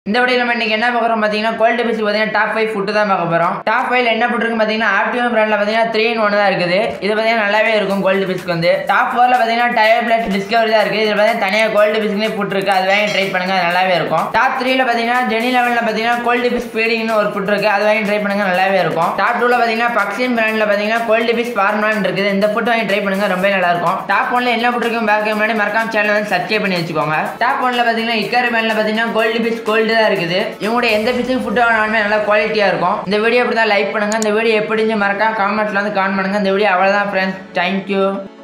இந்த வீடியோ நம்ம இன்னைக்கு என்ன பார்க்குறோம் பார்த்தீங்கன்னா குவாலிட்டி பேசி பார்த்தீங்கன்னா டாப் ஃபைவ் ஃபுட்டு தான் பார்க்க போகிறோம் டாப் ஃபைவ்ல என்ன போட்டுருக்கு பார்த்தீங்கன்னா ஆப்டிவம் பிராண்டில் பார்த்தீங்கன்னா த்ரீ இன் ஒன் தான் இருக்குது இது பார்த்தீங்கன்னா நல்லாவே இருக்கும் குவாலிட்டி பிஸ்க்கு வந்து டாப் ஃபோரில் பார்த்தீங்கன்னா டயர் பிளஸ் டிஸ்கவரி தான் இருக்குது இதில் பார்த்தீங்கன்னா தனியாக குவாலிட்டி பிஸ்க்லேயே போட்டுருக்கு அது வாங்கி ட்ரை பண்ணுங்க அது நல்லாவே இருக்கும் டாப் த்ரீல பார்த்தீங்கன்னா ஜெனி லெவலில் பார்த்தீங்கன்னா குவாலிட்டி பிஸ் ஃபீடிங்னு ஒரு ஃபுட் இருக்கு அது வாங்கி ட்ரை பண்ணுங்க நல்லாவே இருக்கும் டாப் டூவில் பார்த்தீங்கன்னா பக்ஸின் பிராண்டில் பார்த்தீங்கன்னா குவாலிட்டி பிஸ் ஃபார்முலான்னு இருக்குது இந்த ஃபுட் வாங்கி ட்ரை பண்ணுங்க ரொம்ப நல்லா இருக்கும் டாப் ஒன்ல என்ன ஃபுட் இருக்கும் பேக் முன்னாடி மறக்காம சேனல் வந்து சப்ஸ்கிரைப் பண்ணி வச்சுக்கோங்க டாப் ஒன்ல பார்த்தீங்கன்னா இக்கர் பிராண்டில் பார்த்தீங்கன்னா கோல்டு பிஸ் கோல்டு தான் இருக்குது இவங்களுடைய எந்த பிஸும் ஃபுட் வாங்கினாலுமே நல்லா குவாலிட்டியாக இருக்கும் இந்த வீடியோ இப்படி தான் லைக் பண்ணுங்க இந்த வீடியோ எப்படி இருந்துச்சு மறக்காம காமெண்ட்ல வந்து கான் பண்ணுங்க இந்த வீடியோ அவ்வளோதான் ஃப்ரெண்ட்ஸ் தேங்க்யூ